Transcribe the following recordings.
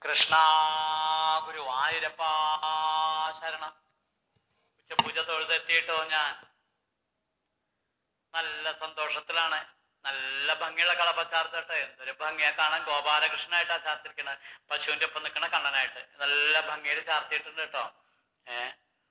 കൃഷ്ണ ഗുരുവായൂരപ്പ ശരണം ഉച്ചപൂജ തൊഴുതെത്തിയിട്ടോ ഞാൻ നല്ല സന്തോഷത്തിലാണ് നല്ല ഭംഗിയുള്ള കളപ്പ ചാർത്തിട്ട് എന്തൊരു ഭംഗിയാ കാണാൻ ഗോപാലകൃഷ്ണനായിട്ടാ ചാർത്തിരിക്കണത് പശുവിന്റെ ഒപ്പം നിൽക്കണ കണ്ണനായിട്ട് നല്ല ഭംഗിയിൽ ചാർത്തിയിട്ടുണ്ട് കേട്ടോ ഏ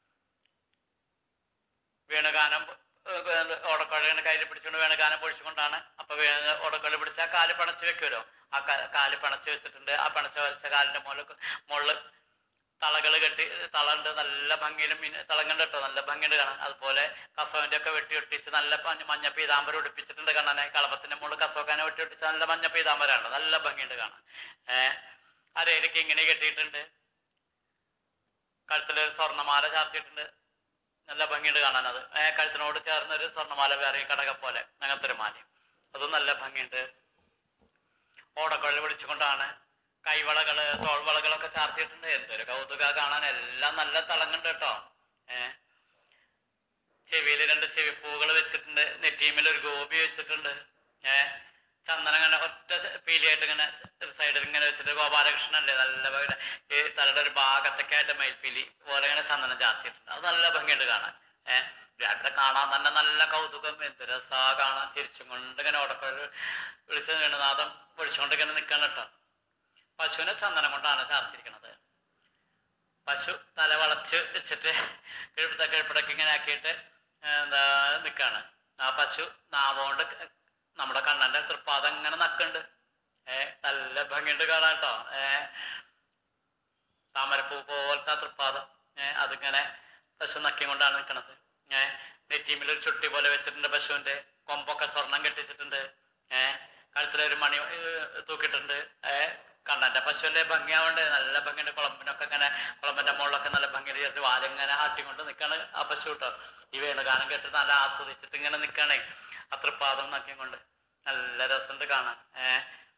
വേണുഗാനം ഓടക്കൊള്ളിനെ കയ്യിൽ പിടിച്ചുകൊണ്ട് വേണുഗാനം പൊഴിച്ചുകൊണ്ടാണ് അപ്പൊ വേ- ഓടക്കൊള്ളി പിടിച്ചാൽ കാല് പണച്ച് വെക്കുമല്ലോ ആ കാ- കാല് പണച്ച് വെച്ചിട്ടുണ്ട് ആ പണച്ച് വെച്ച കാലിന്റെ മുകളിൽ മുകളിൽ തളകൾ കെട്ടി തളുണ്ട് നല്ല ഭംഗിയിലും മീൻ തിളങ്ങുണ്ട് കേട്ടോ നല്ല ഭംഗിയുണ്ട് കാണാൻ അതുപോലെ കസവിന്റെ ഒക്കെ വെട്ടി ഒട്ടിച്ച് നല്ല പഞ്ഞ- മഞ്ഞ പീതാമ്പരം ഉടുപ്പിച്ചിട്ടുണ്ട് കാണാനെ കളപ്പത്തിന്റെ മുകളിൽ കസവക്കാനെ വെട്ടി ഒട്ടിച്ച് നല്ല മഞ്ഞ പീതാമ്പരാണ് നല്ല ഭംഗിയുണ്ട് കാണാൻ ഏഹ് അരയിലേക്ക് ഇങ്ങനെ കെട്ടിയിട്ടുണ്ട് കഴുത്തിൽ സ്വർണ്ണമാല ചാർത്തിയിട്ടുണ്ട് നല്ല ഭംഗിയുണ്ട് കാണാൻ അത് ഏഹ് കഴുത്തിനോട് ചേർന്ന ഒരു സ്വർണ്ണമാല വേറെ ഈ കടക പോലെ അങ്ങനത്തെ ഒരു മാലയും അതും നല്ല ഭംഗിയുണ്ട് ഓടക്കൊള്ളി പിടിച്ചുകൊണ്ടാണ് കൈവളകള് തോൾവളകളൊക്കെ ചാർത്തിയിട്ടുണ്ട് എന്തൊരു കൗതുക കാണാൻ എല്ലാം നല്ല തിളങ്ങുണ്ട് കേട്ടോ ഏഹ് ചെവിയിൽ രണ്ട് ചെവിപ്പൂകൾ വെച്ചിട്ടുണ്ട് നെറ്റീമിൽ ഒരു ഗോപി വെച്ചിട്ടുണ്ട് ഏഹ് ചന്ദനം ഇങ്ങനെ ഒറ്റ പീലിയായിട്ട് ഇങ്ങനെ ഒരു സൈഡിൽ ഇങ്ങനെ വെച്ചിട്ട് ഗോപാലകൃഷ്ണൻ അല്ലേ നല്ല ഭംഗി ഈ തലയുടെ ഒരു ഭാഗത്തൊക്കെ ആയിട്ട് മയിൽപ്പീലി പോലെ ഇങ്ങനെ ചന്ദനം ചാർത്തിയിട്ടുണ്ട് അത് നല്ല ഭംഗിയുണ്ട് കാണാൻ ഏഹ് ഇവിടെ കാണാൻ തന്നെ നല്ല കൗതുകം എന്ത് രസാ കാണാൻ ചിരിച്ചും കൊണ്ട് ഇങ്ങനെ ഉടക്കം വിളിച്ച് നാദം വിളിച്ചുകൊണ്ട് ഇങ്ങനെ നിൽക്കാൻ കേട്ടോ പശുവിനെ ചന്ദനം കൊണ്ടാണ് ചാർത്തിരിക്കുന്നത് പശു തല വളച്ച് വെച്ചിട്ട് കിഴപ്പത്തെ കിഴപ്പിടക്ക് ഇങ്ങനെ ആക്കിയിട്ട് എന്താ നിൽക്കാണ് ആ പശു നാവുകൊണ്ട് ക- നമ്മുടെ കണ്ണന്റെ തൃപ്പാദം ഇങ്ങനെ നക്കുണ്ട് ഏ നല്ല ഭംഗിയുണ്ട് കാണാൻ കേട്ടോ ഏ താമരപ്പൂ പോലത്തെ ആ തൃപ്പാദം ഏ അതിങ്ങനെ പശു നക്കി കൊണ്ടാണ് നിൽക്കണത് ഏ നെറ്റീമിൽ ഒരു ചുട്ടി പോലെ വെച്ചിട്ടുണ്ട് പശുവിന്റെ കൊമ്പൊക്കെ സ്വർണം കെട്ടിച്ചിട്ടുണ്ട് ഏ കഴുത്തിലൊരു മണി ഏ, തൂക്കിയിട്ടുണ്ട് ഏ കണ്ണന്റെ പശുവിന്റെ ഭംഗിയാവണ്ട് നല്ല ഭംഗിയുണ്ട് കുളമ്പിനൊക്കെ ഇങ്ങനെ കുളമ്പിന്റെ മുകളിലൊക്കെ നല്ല ഭംഗിയിൽ ചേർത്ത് വാലിങ്ങനെ ആട്ടിക്കൊണ്ട് നിൽക്കാണ് ആ പശു കേട്ടോ ഈ വേണുഗാനം കേട്ട് നല്ല ആസ്വദിച്ചിട്ട് ഇങ്ങനെ നിൽക്കണേ അത്രപ്പാദം നക്കിയും കൊണ്ട് നല്ല രസമുണ്ട് കാണാൻ ഏഹ്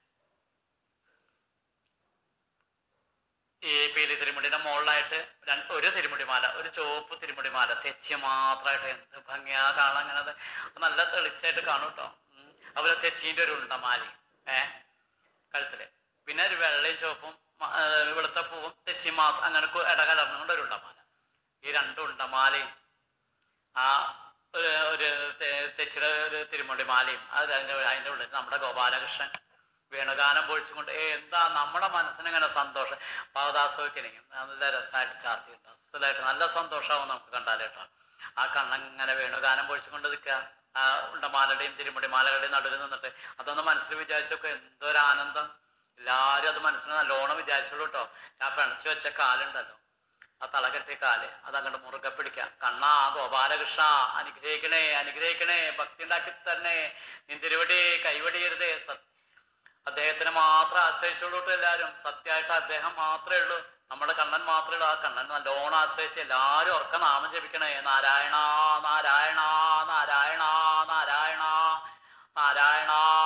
ഈ പീലി തിരുമുടിയുടെ മുകളിലായിട്ട് രണ്ട് ഒരു തിരുമുടിമാല ഒരു ചുവപ്പ് തിരുമുടിമാല തെച്ചി മാത്രമായിട്ട് എന്ത് ഭംഗിയാ കാണാൻ അങ്ങനെ അത് നല്ല തെളിച്ചായിട്ട് കാണും കേട്ടോ അതുപോലെ തെച്ചീൻ്റെ ഒരു ഉണ്ടമാലി ഏ കഴുത്തില് പിന്നെ ഒരു വെള്ളയും ചുവപ്പും മ- ആ, വെളുത്ത പൂവും തെച്ചി മാത്രം അങ്ങനെ കു- ഇടകലർന്നുകൊണ്ട് ഒരു ഉണ്ടമാല ഈ രണ്ട് ഉണ്ടമാലയും ആ ഒരു ഒരു തെ- തെച്ചിയുടെ ഒരു തിരുമുടിമാലയും അത് അതിൻ്റെ അതിൻ്റെ ഉള്ളിൽ നമ്മുടെ ഗോപാലകൃഷ്ണൻ വേണുഗാനം പൊഴിച്ചുകൊണ്ട് ഏ എന്താ നമ്മുടെ മനസ്സിന് ഇങ്ങനെ സന്തോഷം പാവദാസോക്കിനെയും നല്ല രസമായിട്ട് ചാർത്തിയിട്ടുണ്ട് അസലായിട്ട് നല്ല സന്തോഷമാവും നമുക്ക് കണ്ടാലേട്ടോ ആ കണ്ണങ്ങനെ വേണുഗാനം പൊഴിച്ചുകൊണ്ട് നിൽക്കുക ആ ഉണ്ടമാലയുടെയും തിരുമുടിമാലകളുടെയും നടുവിൽ നിന്നിട്ട് അതൊന്ന് മനസ്സിൽ വിചാരിച്ചൊക്കെ എന്തൊരു ആനന്ദം എല്ലാവരും അത് മനസ്സിന് നല്ലോണം വിചാരിച്ചോളൂ കേട്ടോ ആ പിണച്ചു വെച്ച കാലുണ്ടല്ലോ ആ തളകെട്ടിയ കാല് അതങ്ങോട്ട് മുറുകെ പിടിക്കാം കണ്ണാ ഗോപാലകൃഷ്ണ അനുഗ്രഹിക്കണേ അനുഗ്രഹിക്കണേ ഭക്തി ഉണ്ടാക്കി തന്നെ നിന്തിരുവടി കൈവടിയരുതേ സത്യം അദ്ദേഹത്തിനെ മാത്രം ആശ്രയിച്ചുള്ളൂ ട്ടോ എല്ലാവരും സത്യമായിട്ട് അദ്ദേഹം മാത്രമേ ഉള്ളൂ നമ്മുടെ കണ്ണൻ മാത്രമേ ഉള്ളൂ ആ കണ്ണൻ നല്ലോണം ആശ്രയിച്ച് എല്ലാവരും ഉറക്ക നാമം ജപിക്കണേ നാരായണ നാരായണ നാരായണ നാരായണ നാരായണ